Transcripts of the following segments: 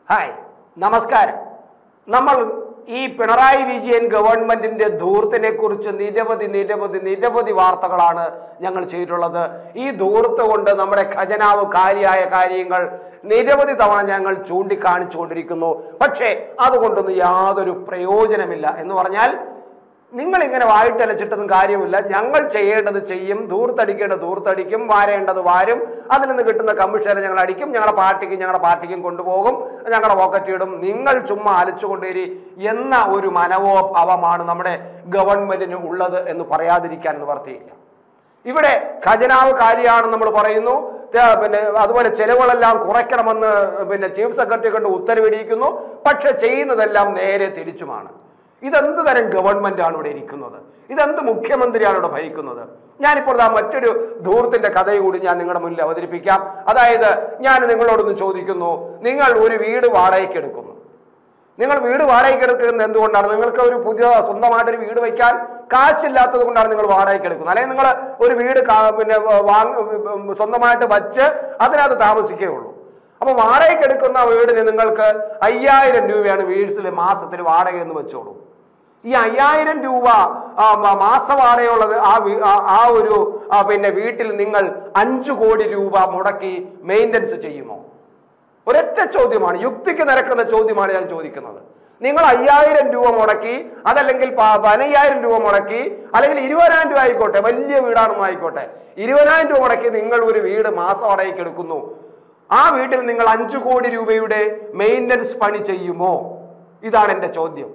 hi നമസ്കാരം നമ്മൾ ഈ പിണറായി വിജയൻ ഗവൺമെന്റിന്റെ ധൂർത്തിനെ കുറിച്ച് നിരവധി നിരവധി നിരവധി വാർത്തകളാണ് ഞങ്ങൾ ചെയ്തിട്ടുള്ളത് ഈ ധൂർത്ത് കൊണ്ട് നമ്മുടെ ഖജനാവ് കാലിയായ കാര്യങ്ങൾ നിരവധി തവണ ഞങ്ങൾ ചൂണ്ടിക്കാണിച്ചു കൊണ്ടിരിക്കുന്നു പക്ഷേ അതുകൊണ്ടൊന്നും യാതൊരു പ്രയോജനമില്ല എന്ന് പറഞ്ഞാൽ നിങ്ങൾ ഇങ്ങനെ വായിട്ടലച്ചിട്ടൊന്നും കാര്യമില്ല ഞങ്ങൾ ചെയ്യേണ്ടത് ചെയ്യും ദൂർത്തടിക്കേണ്ടത് ദൂർത്തടിക്കും വാരേണ്ടത് വാരും അതിൽ നിന്ന് കിട്ടുന്ന കമ്മീഷനെ ഞങ്ങൾ അടിക്കും ഞങ്ങളുടെ പാർട്ടിക്കും ഞങ്ങളുടെ പാർട്ടിക്കും കൊണ്ടുപോകും ഞങ്ങളുടെ പോക്കറ്റിടും നിങ്ങൾ ചുമ്മാ അലച്ചുകൊണ്ടേരി എന്ന ഒരു മനോഭാവമാണ് നമ്മുടെ ഗവൺമെന്റിന് ഉള്ളത് എന്ന് പറയാതിരിക്കാൻ നിവർത്തിയില്ല ഇവിടെ ഖജനാവ് കാലിയാണെന്ന് നമ്മൾ പറയുന്നു ത- പിന്നെ അതുപോലെ ചെലവുകളെല്ലാം കുറയ്ക്കണമെന്ന് പിന്നെ ചീഫ് സെക്രട്ടറി കൊണ്ട് ഉത്തരവിടിയിക്കുന്നു പക്ഷെ ചെയ്യുന്നതെല്ലാം നേരെ തിരിച്ചുമാണ് ഇതെന്ത് തരം ഗവൺമെന്റ് ആണ് ഇവിടെ ഇരിക്കുന്നത് ഇതെന്ത് മുഖ്യമന്ത്രിയാണ് ഇവിടെ ഭരിക്കുന്നത് ഞാനിപ്പോൾ ദാ മറ്റൊരു ധൂർത്തിന്റെ കഥ കൂടി ഞാൻ നിങ്ങളുടെ മുന്നിൽ അവതരിപ്പിക്കാം അതായത് ഞാൻ നിങ്ങളോടൊന്ന് ചോദിക്കുന്നു നിങ്ങൾ ഒരു വീട് വാടകയ്ക്ക് എടുക്കുന്നു നിങ്ങൾ വീട് വാടകയ്ക്ക് എടുക്കുന്നത് എന്തുകൊണ്ടാണ് നിങ്ങൾക്ക് ഒരു പുതിയ സ്വന്തമായിട്ടൊരു വീട് വയ്ക്കാൻ കാശില്ലാത്തത് കൊണ്ടാണ് നിങ്ങൾ വാടകയ്ക്ക് എടുക്കുന്നത് അല്ലെങ്കിൽ നിങ്ങൾ ഒരു വീട് കാ- പിന്നെ വാങ്ങ സ്വന്തമായിട്ട് വച്ച് അതിനകത്ത് താമസിക്കുകയുള്ളൂ അപ്പൊ വാടകയ്ക്ക് എടുക്കുന്ന വീടിന് നിങ്ങൾക്ക് അയ്യായിരം രൂപയാണ് വീഴ്സിൽ മാസത്തിൽ വാടക എന്ന് വെച്ചോളൂ ഈ അയ്യായിരം രൂപ ആ, മ- മാസ വാടകയുള്ളത് ആ വീ- ആ- ആ ഒരു ആ, പിന്നെ വീട്ടിൽ നിങ്ങൾ അഞ്ചു കോടി രൂപ മുടക്കി മെയിൻ്റനൻസ് ചെയ്യുമോ ഒരൊറ്റ ചോദ്യമാണ് യുക്തിക്ക് നിരക്കുന്ന ചോദ്യമാണ് ഞാൻ ചോദിക്കുന്നത് നിങ്ങൾ അയ്യായിരം രൂപ മുടക്കി അതല്ലെങ്കിൽ പ- പതിനയ്യായിരം രൂപ മുടക്കി അല്ലെങ്കിൽ ഇരുപതിനായിരം രൂപ ആയിക്കോട്ടെ വലിയ വീടാണെന്ന് ആയിക്കോട്ടെ ഇരുപതിനായിരം രൂപ മുടക്കി നിങ്ങൾ ഒരു വീട് മാസം വാടകയ്ക്ക് എടുക്കുന്നു ആ വീട്ടിൽ നിങ്ങൾ അഞ്ചു കോടി രൂപയുടെ മെയിൻ്റനൻസ് പണി ചെയ്യുമോ ഇതാണ് എൻ്റെ ചോദ്യം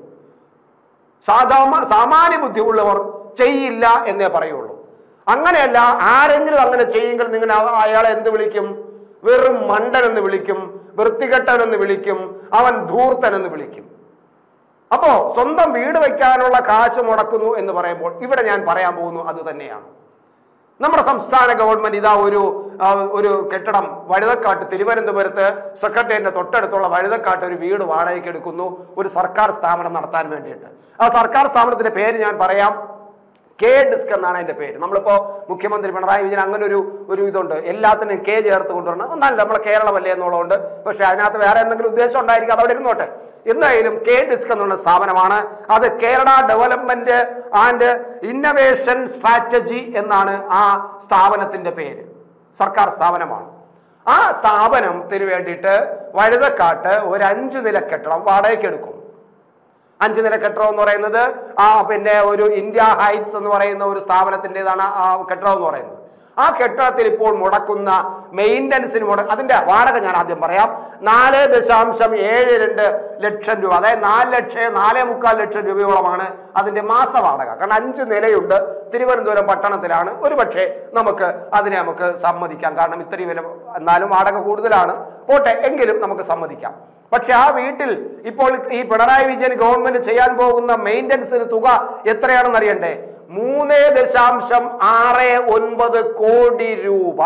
സാധാരണ സാമാന്യ ബുദ്ധിയുള്ളവർ ചെയ്യില്ല എന്നേ പറയുള്ളൂ അങ്ങനെയല്ല ആരെങ്കിലും അങ്ങനെ ചെയ്യുമെങ്കിൽ നിങ്ങൾ അവ- അയാളെ എന്ത് വിളിക്കും വെറും മണ്ടൻ എന്ന് വിളിക്കും വൃത്തികെട്ടൻ എന്ന് വിളിക്കും അവൻ ധൂർത്തൻ എന്ന് വിളിക്കും അപ്പോ സ്വന്തം വീട് വയ്ക്കാനുള്ള കാശ് മുടക്കുന്നു എന്ന് പറയുമ്പോൾ ഇവിടെ ഞാൻ പറയാൻ പോകുന്നു അത് തന്നെയാണ് നമ്മുടെ സംസ്ഥാന ഗവൺമെന്റ് ഇതാ ഒരു ആ, ഒരു കെട്ടിടം വഴുതക്കാട്ട് തിരുവനന്തപുരത്ത് സെക്രട്ടേറിയറ്റിന്റെ തൊട്ടടുത്തുള്ള വഴുതക്കാട്ട് ഒരു വീട് വാടകയ്ക്ക് എടുക്കുന്നു ഒരു സർക്കാർ സ്ഥാപനം നടത്താൻ വേണ്ടിയിട്ട് ആ സർക്കാർ സ്ഥാപനത്തിന്റെ പേര് ഞാൻ പറയാം കെ ഡിസ്ക് എന്നാണ് അതിന്റെ പേര് നമ്മളിപ്പോ മുഖ്യമന്ത്രി പിണറായി വിജയൻ അങ്ങനെ ഒരു ഒരു ഇതുണ്ട് എല്ലാത്തിനും കെ ചേർത്ത് കൊണ്ടുവരണം ഒന്നല്ല നമ്മളെ കേരളമല്ലേ എന്നുള്ളതുകൊണ്ട് പക്ഷെ അതിനകത്ത് വേറെ എന്തെങ്കിലും ഉദ്ദേശം ഉണ്ടായിരിക്കും അതവിടെ ഇരുന്നോട്ടെ എന്തായാലും കെ ഡിസ്ക് എന്നുള്ള സ്ഥാപനമാണ് അത് Kerala development and innovation strategy എന്നാണ് ആ സ്ഥാപനത്തിന്റെ പേര് സർക്കാർ സ്ഥാപനമാണ് ആ സ്ഥാപനത്തിന് വേണ്ടിയിട്ട് വഴുതക്കാട്ട് ഒരു അഞ്ചു നില കെട്ടിടം വാടകയ്ക്ക് എടുക്കും അഞ്ചു നില കെട്ടിടം എന്ന് പറയുന്നത് ആ പിന്നെ ഒരു ഇന്ത്യ ഹൈറ്റ്സ് എന്ന് പറയുന്ന ഒരു സ്ഥാപനത്തിൻ്റെതാണ് ആ കെട്ടിടം എന്ന് പറയുന്നത് ആ കെട്ടിടത്തിൽ ഇപ്പോൾ മുടക്കുന്ന മെയിൻ്റനൻസിന് മുട അതിന്റെ വാടക ഞാൻ ആദ്യം പറയാം നാല് ദശാംശം ഏഴ് രണ്ട് ലക്ഷം രൂപ അതായത് നാല് ലക്ഷം നാലേ മുക്കാൽ ലക്ഷം രൂപയോളമാണ് അതിന്റെ മാസ വാടക കാരണം അഞ്ച് നിലയുണ്ട് തിരുവനന്തപുരം പട്ടണത്തിലാണ് ഒരു പക്ഷേ നമുക്ക് അതിനെ നമുക്ക് സമ്മതിക്കാം കാരണം ഇത്രയും വില എന്നാലും വാടക കൂടുതലാണ് പോട്ടെ എങ്കിലും നമുക്ക് സമ്മതിക്കാം പക്ഷെ ആ വീട്ടിൽ ഇപ്പോൾ ഈ പിണറായി വിജയൻ ഗവൺമെന്റ് ചെയ്യാൻ പോകുന്ന മെയിൻ്റനൻസിന് തുക എത്രയാണെന്ന് അറിയണ്ടേ മൂന്ന് ദശാംശം ആറ് ഒൻപത് കോടി രൂപ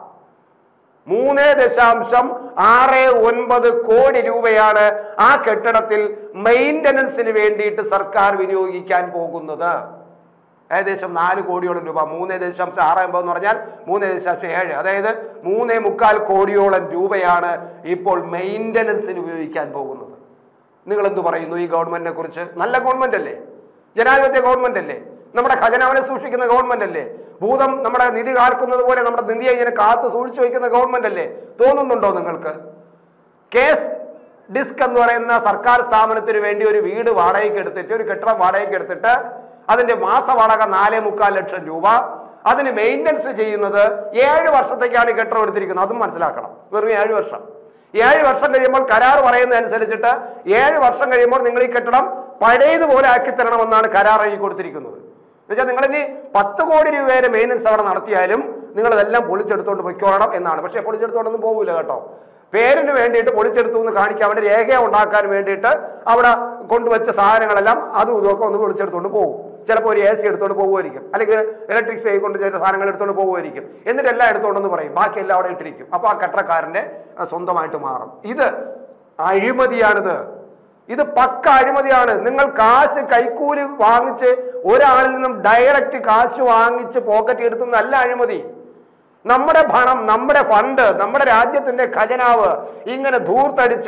മൂന്ന് ദശാംശം ആറ് ഒൻപത് കോടി രൂപയാണ് ആ കെട്ടിടത്തിൽ മെയിൻ്റനൻസിന് വേണ്ടിയിട്ട് സർക്കാർ വിനിയോഗിക്കാൻ പോകുന്നത് ഏകദേശം നാല് കോടിയോളം രൂപ മൂന്ന് ദശാംശം ആറ് ഒമ്പത് എന്ന് പറഞ്ഞാൽ മൂന്ന് ദശാംശം ഏഴ് അതായത് മൂന്നേ മുക്കാൽ കോടിയോളം രൂപയാണ് ഇപ്പോൾ മെയിൻ്റനൻസിന് ഉപയോഗിക്കാൻ പോകുന്നത് നിങ്ങൾ എന്ത് പറയുന്നു ഈ ഗവൺമെന്റിനെ കുറിച്ച് നല്ല ഗവൺമെന്റ് അല്ലേ ജനാധിപത്യ ഗവൺമെന്റ് അല്ലേ നമ്മുടെ ഖജനാവിനെ സൂക്ഷിക്കുന്ന ഗവൺമെന്റ് അല്ലേ ഭൂതം നമ്മുടെ നിധി കാർക്കുന്നത് പോലെ നമ്മുടെ നിധിയെ ഇങ്ങനെ കാത്തു സൂക്ഷിച്ചു വയ്ക്കുന്ന ഗവൺമെന്റ് അല്ലേ തോന്നുന്നുണ്ടോ നിങ്ങൾക്ക് കേസ് ഡിസ്ക് എന്ന് പറയുന്ന സർക്കാർ സ്ഥാപനത്തിന് വേണ്ടി ഒരു വീട് വാടകയ്ക്ക് എടുത്തിട്ട് ഒരു കെട്ടിടം വാടകയ്ക്ക് എടുത്തിട്ട് അതിന്റെ മാസ വാടക നാലേ മുക്കാൽ ലക്ഷം രൂപ അതിന് മെയിൻ്റനൻസ് ചെയ്യുന്നത് ഏഴ് വർഷത്തേക്കാണ് ഈ കെട്ടിടം എടുത്തിരിക്കുന്നത് അതും മനസ്സിലാക്കണം വെറും ഏഴ് വർഷം ഏഴ് വർഷം കഴിയുമ്പോൾ കരാർ പറയുന്നതനുസരിച്ചിട്ട് ഏഴ് വർഷം കഴിയുമ്പോൾ നിങ്ങൾ ഈ കെട്ടിടം പഴയതുപോലെ ആക്കി തരണമെന്നാണ് കരാർ എഴുതി കൊടുത്തിരിക്കുന്നത് എന്നുവെച്ചാൽ നിങ്ങളിനി പത്ത് കോടി രൂപയുടെ മെയിൻ്റനൻസ് അവിടെ നടത്തിയാലും നിങ്ങൾ ഇതെല്ലാം പൊളിച്ചെടുത്തോണ്ട് പൊയ്ക്കോളണം എന്നാണ് പക്ഷേ പൊളിച്ചെടുത്തോണ്ടൊന്നും പോകില്ല കേട്ടോ പേരിന് വേണ്ടിയിട്ട് പൊളിച്ചെടുത്തു എന്ന് കാണിക്കാൻ വേണ്ടി രേഖ ഉണ്ടാക്കാൻ വേണ്ടിയിട്ട് അവിടെ കൊണ്ടുവച്ച സാധനങ്ങളെല്ലാം അതും ഇതൊക്കെ ഒന്ന് പൊളിച്ചെടുത്തോണ്ട് പോകും ചിലപ്പോൾ ഒരു എ സി എടുത്തോണ്ട് പോകുമായിരിക്കും അല്ലെങ്കിൽ ഇലക്ട്രിക് കൊണ്ട് ചില സാധനങ്ങൾ എടുത്തോണ്ട് പോകുമായിരിക്കും എന്നിട്ട് എല്ലാം എടുത്തോണ്ടെന്ന് പറയും ബാക്കി എല്ലാം അവിടെ ഇട്ടിരിക്കും അപ്പോൾ ആ കെട്ടക്കാരൻ്റെ സ്വന്തമായിട്ട് മാറും ഇത് അഴിമതിയാണിത് ഇത് പക്ക അഴിമതിയാണ് നിങ്ങൾ കാശ് കൈക്കൂലി വാങ്ങിച്ച് ഒരാളിൽ നിന്നും ഡയറക്റ്റ് കാശ് വാങ്ങിച്ച് പോക്കറ്റ് എടുത്തുന്നല്ല അഴിമതി നമ്മുടെ പണം നമ്മുടെ ഫണ്ട് നമ്മുടെ രാജ്യത്തിന്റെ ഖജനാവ് ഇങ്ങനെ ധൂർത്തടിച്ച്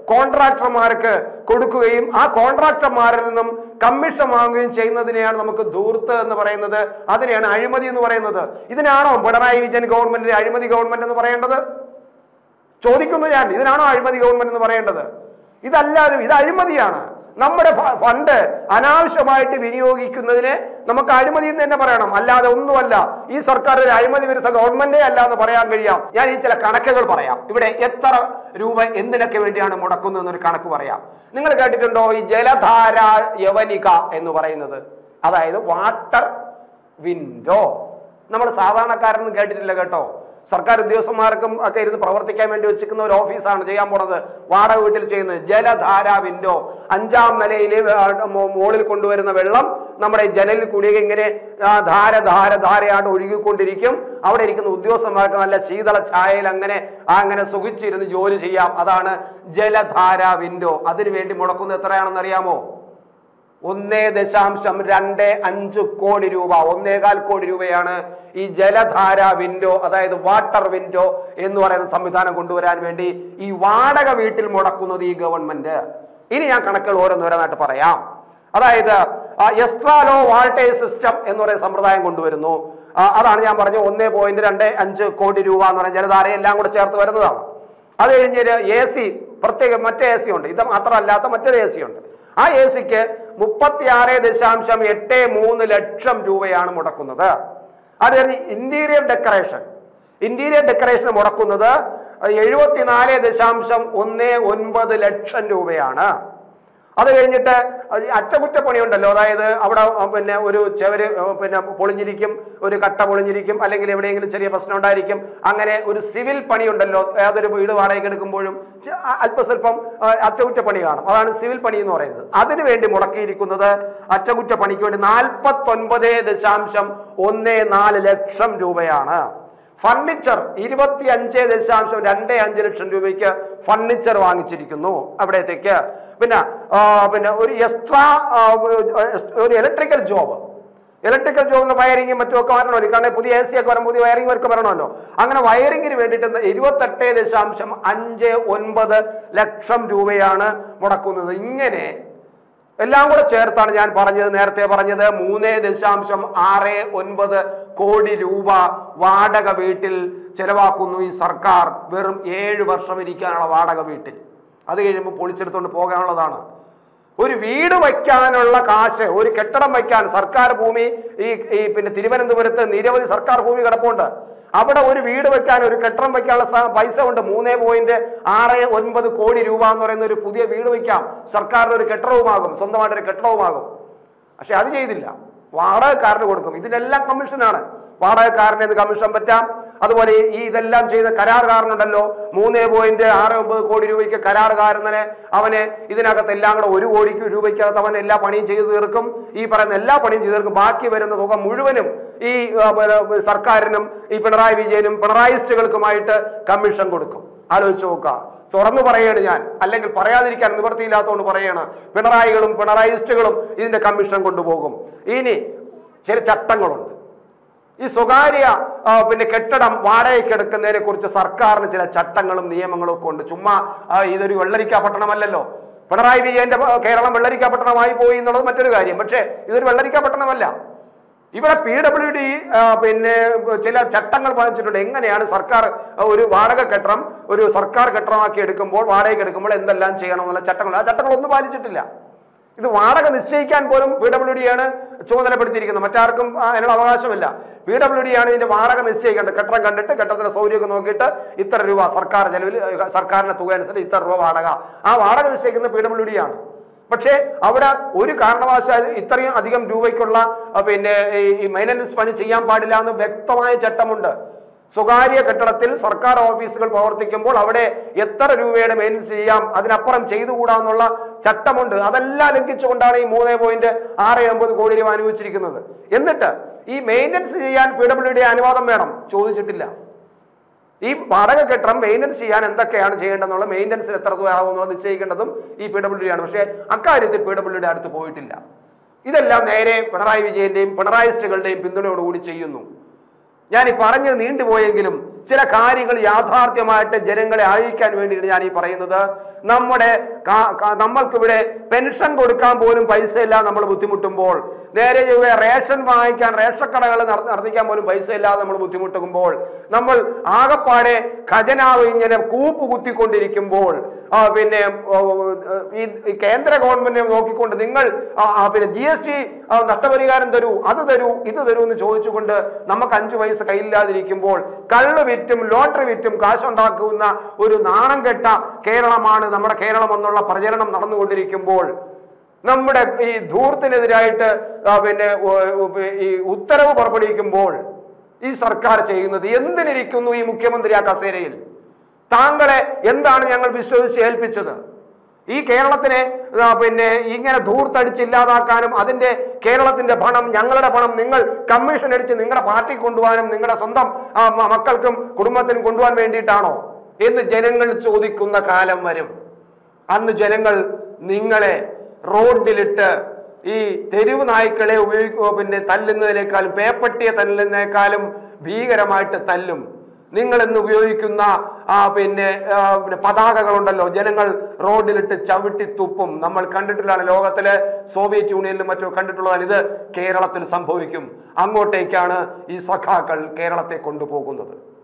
കോൺട്രാക്ടർമാർക്ക് കൊടുക്കുകയും ആ കോൺട്രാക്ടർമാരിൽ നിന്നും കമ്മീഷൻ വാങ്ങുകയും ചെയ്യുന്നതിനെയാണ് നമുക്ക് ധൂർത്ത് എന്ന് പറയുന്നത് അതിനെയാണ് അഴിമതി എന്ന് പറയുന്നത് ഇതിനാണോ പിണറായി വിജയൻ ഗവൺമെന്റിന്റെ അഴിമതി ഗവൺമെന്റ് എന്ന് പറയേണ്ടത് ചോദിക്കുന്നു ഞാൻ ഇതിനാണോ അഴിമതി ഗവൺമെന്റ് എന്ന് പറയേണ്ടത് ഇതല്ലാതെ ഇത് അഴിമതിയാണ് നമ്മുടെ ഫ- ഫണ്ട് അനാവശ്യമായിട്ട് വിനിയോഗിക്കുന്നതിനെ നമുക്ക് അഴിമതി എന്ന് തന്നെ പറയണം അല്ലാതെ ഒന്നുമല്ല ഈ സർക്കാർ ഒരു അഴിമതി വിരുദ്ധ ഗവൺമെന്റേ അല്ല എന്ന് പറയാൻ കഴിയാം ഞാൻ ഈ ചില കണക്കുകൾ പറയാം ഇവിടെ എത്ര രൂപ എന്തിനൊക്കെ വേണ്ടിയാണ് മുടക്കുന്നത് എന്നൊരു കണക്ക് പറയാം നിങ്ങൾ കേട്ടിട്ടുണ്ടോ ഈ ജലധാര യവനിക എന്ന് പറയുന്നത് അതായത് വാട്ടർ വിൻഡോ നമ്മൾ സാധാരണക്കാരൊന്നും കേട്ടിട്ടില്ല കേട്ടോ സർക്കാർ ഉദ്യോഗസ്ഥന്മാർക്കും ഒക്കെ ഇരുന്ന് പ്രവർത്തിക്കാൻ വേണ്ടി വെച്ചിരിക്കുന്ന ഒരു ഓഫീസാണ് ചെയ്യാൻ പോണത് വാടക വീട്ടിൽ ചെയ്യുന്നത് ജലധാര വിൻഡോ അഞ്ചാം നിലയിൽ മുകളിൽ കൊണ്ടുവരുന്ന വെള്ളം നമ്മുടെ ഈ ജനലിൽ കൂടി ഇങ്ങനെ ആ, ധാര ധാര ധാരയായിട്ട് ഒഴുകിക്കൊണ്ടിരിക്കും അവിടെ ഇരിക്കുന്ന ഉദ്യോഗസ്ഥന്മാർക്ക് നല്ല ശീതള ഛായയിൽ അങ്ങനെ ആ അങ്ങനെ സുഖിച്ചിരുന്ന് ജോലി ചെയ്യാം അതാണ് ജലധാര വിൻഡോ അതിനു വേണ്ടി മുടക്കുന്നത് എത്രയാണെന്ന് അറിയാമോ ഒന്നേ ദശാംശം രണ്ട് അഞ്ച് കോടി രൂപ ഒന്നേകാൽ കോടി രൂപയാണ് ഈ ജലധാര വിൻഡോ അതായത് വാട്ടർ വിൻഡോ എന്ന് പറയുന്ന സംവിധാനം കൊണ്ടുവരാൻ വേണ്ടി ഈ വാടക വീട്ടിൽ മുടക്കുന്നത് ഈ ഗവൺമെന്റ് ഇനി ഞാൻ കണക്കുകൾ ഓരോന്നോരോന്നായിട്ട് പറയാം അതായത് എക്സ്ട്രാ ലോ വാൾട്ടേജ് സിസ്റ്റം എന്ന് പറയുന്ന സമ്പ്രദായം കൊണ്ടുവരുന്നു ആ, അതാണ് ഞാൻ പറഞ്ഞ ഒന്നേ പോയിന്റ് രണ്ട് അഞ്ച് കോടി രൂപ എന്ന് പറയുന്ന ജലധാര എല്ലാം കൂടെ ചേർത്ത് വരുന്നതാണ് അത് കഴിഞ്ഞൊരു എ സി പ്രത്യേക മറ്റേ എ സി ഉണ്ട് ഇത് മാത്രമല്ലാത്ത മറ്റൊരു എ സി ഉണ്ട് ആ എ സിക്ക് മുപ്പത്തി ആറ് ദശാംശം എട്ട് മൂന്ന് ലക്ഷം രൂപയാണ് മുടക്കുന്നത് അത് കഴിഞ്ഞ് ഇന്റീരിയർ ഡെക്കറേഷൻ ഇന്റീരിയർ ഡെക്കറേഷൻ മുടക്കുന്നത് എഴുപത്തിനാല് ദശാംശം ഒന്ന് ഒൻപത് ലക്ഷം രൂപയാണ് അത് കഴിഞ്ഞിട്ട് അത് ഈ അറ്റകുറ്റപ്പണി ഉണ്ടല്ലോ അതായത് അവിടെ ആ, പിന്നെ ഒരു ചെവര് ആ, പിന്നെ പൊളിഞ്ഞിരിക്കും ഒരു കട്ട പൊളിഞ്ഞിരിക്കും അല്ലെങ്കിൽ എവിടെയെങ്കിലും ചെറിയ പ്രശ്നം ഉണ്ടായിരിക്കും അങ്ങനെ ഒരു സിവിൽ പണി ഉണ്ടല്ലോ ഏതൊരു വീട് വാടകയ്ക്ക് എടുക്കുമ്പോഴും ചെ- ആ, അല്പസ്വല്പം ആ, അറ്റകുറ്റപ്പണി കാണും അതാണ് സിവിൽ പണി എന്ന് പറയുന്നത് അതിനു വേണ്ടി മുടക്കിയിരിക്കുന്നത് അറ്റകുറ്റപ്പണിക്ക് വേണ്ടി നാൽപ്പത്തൊൻപത് ദശാംശം ഒന്ന് നാല് ലക്ഷം രൂപയാണ് ഫർണിച്ചർ ഇരുപത്തി അഞ്ച് ദശാംശം രണ്ട് അഞ്ച് ലക്ഷം രൂപയ്ക്ക് ഫർണിച്ചർ വാങ്ങിച്ചിരിക്കുന്നു അവിടത്തേക്ക് പിന്നെ ആ, പിന്നെ ഒരു എക്സ്ട്രാ ഒരു ഇലക്ട്രിക്കൽ ജോബ് ഇലക്ട്രിക്കൽ ജോബിന് വയറിംഗും മറ്റും ഒക്കെ വരണമല്ലോ കാരണം പുതിയ എ സി ഒക്കെ വരണം പുതിയ വയറിംഗ് വർക്ക് വരണമല്ലോ അങ്ങനെ വയറിംഗിന് വേണ്ടിയിട്ട് ഇരുപത്തെട്ട് ദശാംശം അഞ്ച് ഒൻപത് ലക്ഷം രൂപയാണ് മുടക്കുന്നത് ഇങ്ങനെ എല്ലാം കൂടെ ചേർത്താണ് ഞാൻ പറഞ്ഞത് നേരത്തെ പറഞ്ഞത് മൂന്ന് ദശാംശം ആറ് ഒൻപത് കോടി രൂപ വാടക വീട്ടിൽ ചെലവാക്കുന്നു ഈ സർക്കാർ വെറും ഏഴ് വർഷം ഇരിക്കാനുള്ള വാടക വീട്ടിൽ അത് കഴിയുമ്പോൾ പൊളിച്ചെടുത്തുകൊണ്ട് പോകാനുള്ളതാണ് ഒരു വീട് വയ്ക്കാനുള്ള കാശ് ഒരു കെട്ടിടം വയ്ക്കാൻ സർക്കാർ ഭൂമി ഈ ഈ പിന്നെ തിരുവനന്തപുരത്ത് നിരവധി സർക്കാർ ഭൂമി കിടപ്പുണ്ട് അവിടെ ഒരു വീട് വെക്കാൻ ഒരു കെട്ടിടം വെക്കാനുള്ള സ- പൈസ ഉണ്ട് മൂന്ന് പോയിന്റ് ആറ് ഒൻപത് കോടി രൂപ എന്ന് പറയുന്ന ഒരു പുതിയ വീട് വയ്ക്കാം സർക്കാരിന് ഒരു കെട്ടിടവുമാകും സ്വന്തമായിട്ട് ഒരു കെട്ടിടവുമാകും പക്ഷെ അത് ചെയ്തില്ല വാടകക്കാരന് കൊടുക്കും ഇതിനെല്ലാം കമ്മീഷനാണ് വാടകക്കാരന് ഇത് കമ്മീഷൻ പറ്റാം അതുപോലെ ഈ- ഈ ഇതെല്ലാം ചെയ്ത കരാറുകാരനുണ്ടല്ലോ മൂന്ന് പോയിന്റ് ആറ് ഒമ്പത് കോടി രൂപയ്ക്ക് കരാറുകാരനെ അവന് ഇതിനകത്ത് എല്ലാം കൂടെ ഒരു കോടിക്ക് രൂപയ്ക്കകത്ത് അവൻ എല്ലാ പണിയും ചെയ്തു തീർക്കും ഈ പറയുന്ന എല്ലാ പണിയും ചെയ്തു തീർക്കും ബാക്കി വരുന്ന തുക മുഴുവനും ഈ ആ, പിന്നെ, സർക്കാരിനും ഈ പിണറായി വിജയനും പിണറായിസ്റ്റുകൾക്കുമായിട്ട് കമ്മീഷൻ കൊടുക്കും ആലോചിച്ച് നോക്കുക തുറന്നു പറയാണ് ഞാൻ അല്ലെങ്കിൽ പറയാതിരിക്കാൻ നിവൃത്തിയില്ലാത്തതുകൊണ്ട് പറയാണ് പിണറായികളും പിണറായിസ്റ്റുകളും ഇതിന്റെ കമ്മീഷൻ കൊണ്ടുപോകും ഇനി ചില ചട്ടങ്ങളുണ്ട് ഈ സ്വകാര്യ ആ, പിന്നെ കെട്ടിടം വാടകയ്ക്ക് എടുക്കുന്നതിനെ കുറിച്ച് സർക്കാരിന് ചില ചട്ടങ്ങളും നിയമങ്ങളും ഒക്കെ ഉണ്ട് ചുമ്മാ ആ, ഇതൊരു വെള്ളരിക്ക പട്ടണമല്ലല്ലോ പിണറായി വിജയന്റെ ആ, കേരളം വെള്ളരിക്ക പട്ടണമായി പോയി എന്നുള്ളത് മറ്റൊരു കാര്യം പക്ഷേ ഇതൊരു വെള്ളരിക്ക പട്ടണമല്ല ഇവിടെ പി ഡബ്ല്യു ഡി പിന്നെ ചില ചട്ടങ്ങൾ പാലിച്ചിട്ടുണ്ട് എങ്ങനെയാണ് സർക്കാർ ആ, ഒരു വാടക കെട്ടിടം ഒരു സർക്കാർ കെട്ടിടമാക്കി എടുക്കുമ്പോൾ വാടകയ്ക്ക് എടുക്കുമ്പോൾ എന്തെല്ലാം ചെയ്യണം എന്നുള്ള ചട്ടങ്ങൾ ആ ചട്ടങ്ങളൊന്നും പാലിച്ചിട്ടില്ല ഇത് വാടക നിശ്ചയിക്കാൻ പോലും പി ഡബ്ല്യു ഡി ആണ് ചുമതലപ്പെടുത്തിയിരിക്കുന്നത് മറ്റാർക്കും ആ, അതിനുള്ള അവകാശമില്ല പി ഡബ്ല്യു ഡി ആണ് ഇതിന്റെ വാടക നിശ്ചയിക്കേണ്ടത് കെട്ടിടം കണ്ടിട്ട് കെട്ടിടത്തിന്റെ സൗകര്യമൊക്കെ നോക്കിയിട്ട് ഇത്ര രൂപ സർക്കാർ ചെലവിൽ ഏ, സർക്കാരിന്റെ തുക അനുസരിച്ച് ഇത്ര രൂപ വാടക ആ വാടക നിശ്ചയിക്കുന്ന പി ഡബ്ല്യു ഡി ആണ് പക്ഷേ അവിടെ ഒരു കാരണവശാലും ഇത്രയും അധികം രൂപയ്ക്കുള്ള ആ, പിന്നെ ഈ മെയിൻ്റനൻസ് പണി ചെയ്യാൻ പാടില്ല എന്ന് വ്യക്തമായ ചട്ടമുണ്ട് സ്വകാര്യ കെട്ടിടത്തിൽ സർക്കാർ ഓഫീസുകൾ പ്രവർത്തിക്കുമ്പോൾ അവിടെ എത്ര രൂപയുടെ മെയിൻ്റനൻസ് ചെയ്യാം അതിനപ്പുറം ചെയ്തുകൂടാന്നുള്ള ചട്ടമുണ്ട് അതെല്ലാം ലംഘിച്ചുകൊണ്ടാണ് ഈ മൂന്ന് പോയിന്റ് ആറ് ഒമ്പത് കോടി രൂപ അനുവദിച്ചിരിക്കുന്നത് എന്നിട്ട് ഈ മെയിൻ്റനൻസ് ചെയ്യാൻ പി ഡബ്ല്യു ഡി അനുവാദം വേണം ചോദിച്ചിട്ടില്ല ഈ വാടക കെട്ടിടം മെയിൻ്റനൻസ് ചെയ്യാൻ എന്തൊക്കെയാണ് ചെയ്യേണ്ടതെന്നുള്ള മെയിൻ്റനൻസിന് എത്ര തുക ആകും എന്നുള്ളത് നിശ്ചയിക്കേണ്ടതും ഈ പി ഡബ്ല്യു ഡി ആണ് പക്ഷേ അക്കാര്യത്തിൽ പി ഡബ്ല്യു ഡി അടുത്ത് പോയിട്ടില്ല ഇതെല്ലാം നേരെ പിണറായി വിജയന്റെയും പിണറായിസ്റ്റുകളുടെയും പിന്തുണയോടുകൂടി ചെയ്യുന്നു ഞാൻ ഈ പറഞ്ഞത് നീണ്ടുപോയെങ്കിലും ചില കാര്യങ്ങൾ യാഥാർത്ഥ്യമായിട്ട് ജനങ്ങളെ അറിയിക്കാൻ വേണ്ടിയിട്ട് ഞാൻ ഈ പറയുന്നത് നമ്മുടെ കാ- കാ- നമ്മൾക്കിവിടെ പെൻഷൻ കൊടുക്കാൻ പോലും പൈസയില്ല നമ്മൾ ബുദ്ധിമുട്ടുമ്പോൾ നേരെ ചൊവ്വേ റേഷൻ വാങ്ങിക്കാൻ റേഷൻ കടകൾ നട- നടത്തിക്കാൻ പോലും പൈസ ഇല്ലാതെ നമ്മൾ ബുദ്ധിമുട്ടുമ്പോൾ നമ്മൾ ആകപ്പാടെ ഖജനാവ് ഇങ്ങനെ കൂപ്പ് കുത്തിക്കൊണ്ടിരിക്കുമ്പോൾ ആ, പിന്നെ ഓ, ഈ ഈ കേന്ദ്ര ഗവൺമെന്റിനെ നോക്കിക്കൊണ്ട് നിങ്ങൾ ആ, ആ, പിന്നെ ജി എസ് ടി നഷ്ടപരിഹാരം തരൂ അത് തരൂ ഇത് തരൂ എന്ന് ചോദിച്ചുകൊണ്ട് നമുക്ക് അഞ്ചു പൈസ കയ്യില്ലാതിരിക്കുമ്പോൾ കള്ള് വിറ്റും ലോട്ടറി വിറ്റും കാശുണ്ടാക്കുന്ന ഒരു നാണം കെട്ട കേരളമാണ് നമ്മുടെ കേരളം എന്നുള്ള പ്രചരണം നടന്നുകൊണ്ടിരിക്കുമ്പോൾ നമ്മുടെ ഈ ധൂർത്തിനെതിരായിട്ട് ആ, പിന്നെ ഓ, ഓ, ഈ ഉത്തരവ് പുറപ്പെടുവിക്കുമ്പോൾ ഈ സർക്കാർ ചെയ്യുന്നത് എന്തിനിരിക്കുന്നു ഈ മുഖ്യമന്ത്രി ആ കസേരയിൽ താങ്കളെ എന്താണ് ഞങ്ങൾ വിശ്വസിച്ച് ഏൽപ്പിച്ചത് ഈ കേരളത്തിനെ ആ, പിന്നെ ഇങ്ങനെ ധൂർത്തടിച്ച് ഇല്ലാതാക്കാനും അതിന്റെ കേരളത്തിന്റെ പണം ഞങ്ങളുടെ പണം നിങ്ങൾ കമ്മീഷൻ അടിച്ച് നിങ്ങളുടെ പാർട്ടി കൊണ്ടുപോകാനും നിങ്ങളുടെ സ്വന്തം ആ, മ- മക്കൾക്കും കുടുംബത്തിനും കൊണ്ടുപോകാൻ വേണ്ടിയിട്ടാണോ എന്ന് ജനങ്ങൾ ചോദിക്കുന്ന കാലം വരും അന്ന് ജനങ്ങൾ നിങ്ങളെ റോഡിലിട്ട് ഈ തെരുവ് നായ്ക്കളെ ഉപയോഗിക്കുക പിന്നെ തല്ലുന്നതിനേക്കാളും പേപ്പട്ടിയെ തല്ലുന്നതിനേക്കാളും ഭീകരമായിട്ട് തല്ലും നിങ്ങൾ ഇന്ന് ഉപയോഗിക്കുന്ന ആ പിന്നെ ആ, പിന്നെ പതാകകളുണ്ടല്ലോ ജനങ്ങൾ റോഡിലിട്ട് ചവിട്ടി തുപ്പും നമ്മൾ കണ്ടിട്ടുള്ളതാണ് ലോകത്തിലെ സോവിയറ്റ് യൂണിയനിലും മറ്റും കണ്ടിട്ടുള്ളതാണ് ഇത് കേരളത്തിൽ സംഭവിക്കും അങ്ങോട്ടേക്കാണ് ഈ സഖാക്കൾ കേരളത്തെ കൊണ്ടുപോകുന്നത്